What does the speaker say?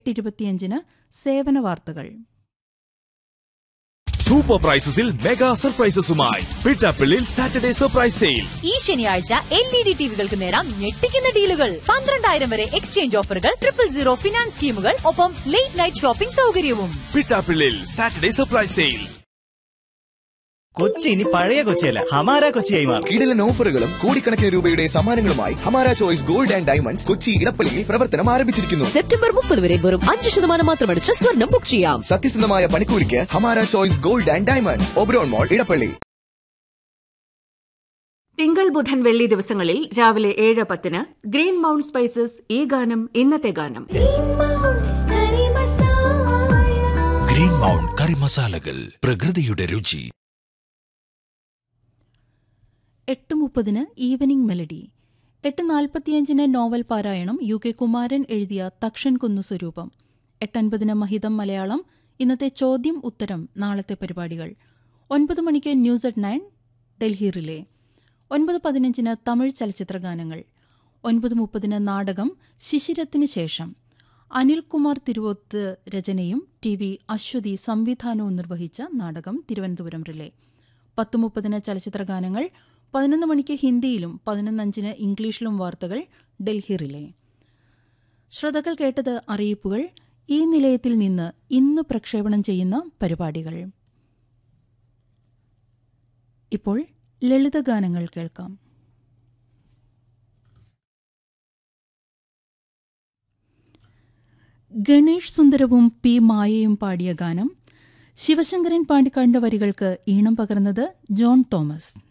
ഇരുപത്തിയഞ്ചിന് സേവന വാർത്തകൾ സൂപ്പർ പ്രൈസസിൽ മെഗാ സർപ്രൈസസുമായി പിട്ടാപ്പിള്ളിൽ സാറ്റർഡേ സർപ്രൈസ് സെയിൽ ഈ ശനിയാഴ്ച എൽ ഇ ഡി ടിവികൾക്ക് നേടാം ഞെട്ടിക്കുന്ന ഡീലുകൾ പന്ത്രണ്ടായിരം വരെ എക്സ്ചേഞ്ച് ഓഫറുകൾ ട്രിപ്പിൾ സീറോ ഫിനാൻസ് സ്കീമുകൾ ഒപ്പം ലേറ്റ് നൈറ്റ് ഷോപ്പിംഗ് സൗകര്യവും Pittappillil Saturday surprise sale Kochi ഇനി പഴയ കൊച്ചിയല്ല ഹമാര കൊച്ചിയായി മാറും കിടിലൻ ഓഫറുകളും കോടിക്കണക്കിന് രൂപയുടെ സമ്മാനങ്ങളുമായി Hamara choice gold and diamonds Kochi ഇടപ്പള്ളിയിൽ പ്രവർത്തനം ആരംഭിച്ചിരിക്കുന്നു സെപ്റ്റംബർ മുപ്പത് വരെ വെറും അഞ്ച് ശതമാനം മാത്രമടിച്ച് സ്വർണം ബുക്ക് ചെയ്യാം സത്യസന്ധമായ പണിക്കൂലിക്ക് Hamara choice gold and diamonds Oberon mall Edappally തിങ്കൾ ബുധൻ വെള്ളി ദിവസങ്ങളിൽ രാവിലെ ഏഴ് പത്തിന് ഗ്രീൻ മൗണ്ട് സ്പൈസസ് ഈ ഗാനം ഇന്നത്തെ ഗാനം ഗ്രീൻ മൗണ്ട് കറി മസാലകൾ പ്രകൃതിയുടെ രുചി എട്ട് മുപ്പതിന് ഈവനിംഗ് മെലഡി എട്ട് നാൽപ്പത്തിയഞ്ചിന് നോവൽ പാരായണം യു കെ കുമാരൻ എഴുതിയ തക്ഷൻ കുന്നു സ്വരൂപം എട്ടൻപതിന് മഹിതം മലയാളം ഇന്നത്തെ ചോദ്യം ഉത്തരം നാളത്തെ പരിപാടികൾ ഒൻപത് മണിക്ക് news at nine Delhi relay ഒൻപത് പതിനഞ്ചിന് തമിഴ് ചലച്ചിത്ര ഗാനങ്ങൾ ഒൻപത് മുപ്പതിന് നാടകം ശിശിരത്തിന് ശേഷം അനിൽകുമാർ തിരുവോത്ത് രചനയും ടി വി അശ്വതി സംവിധാനവും നിർവഹിച്ച നാടകം തിരുവനന്തപുരം റിലേ പത്ത് മുപ്പതിന് ചലച്ചിത്ര ഗാനങ്ങൾ പതിനൊന്ന് മണിക്ക് ഹിന്ദിയിലും പതിനൊന്നഞ്ചിന് ഇംഗ്ലീഷിലും വാർത്തകൾ ഡൽഹി റിലേ ശ്രോതാക്കൾ കേട്ടത് അറിയിപ്പുകൾ ഈ നിലയത്തിൽ നിന്ന് ഇന്ന് പ്രക്ഷേപണം ചെയ്യുന്ന പരിപാടികൾ ഇപ്പോൾ ലളിതഗാനങ്ങൾ കേൾക്കാം ഗണേഷ് സുന്ദരവും പി മായയും പാടിയ ഗാനം ശിവശങ്കരൻ പാണ്ടിക്കാടിന്റെ വരികൾക്ക് ഈണം പകർന്നത് ജോൺ തോമസ്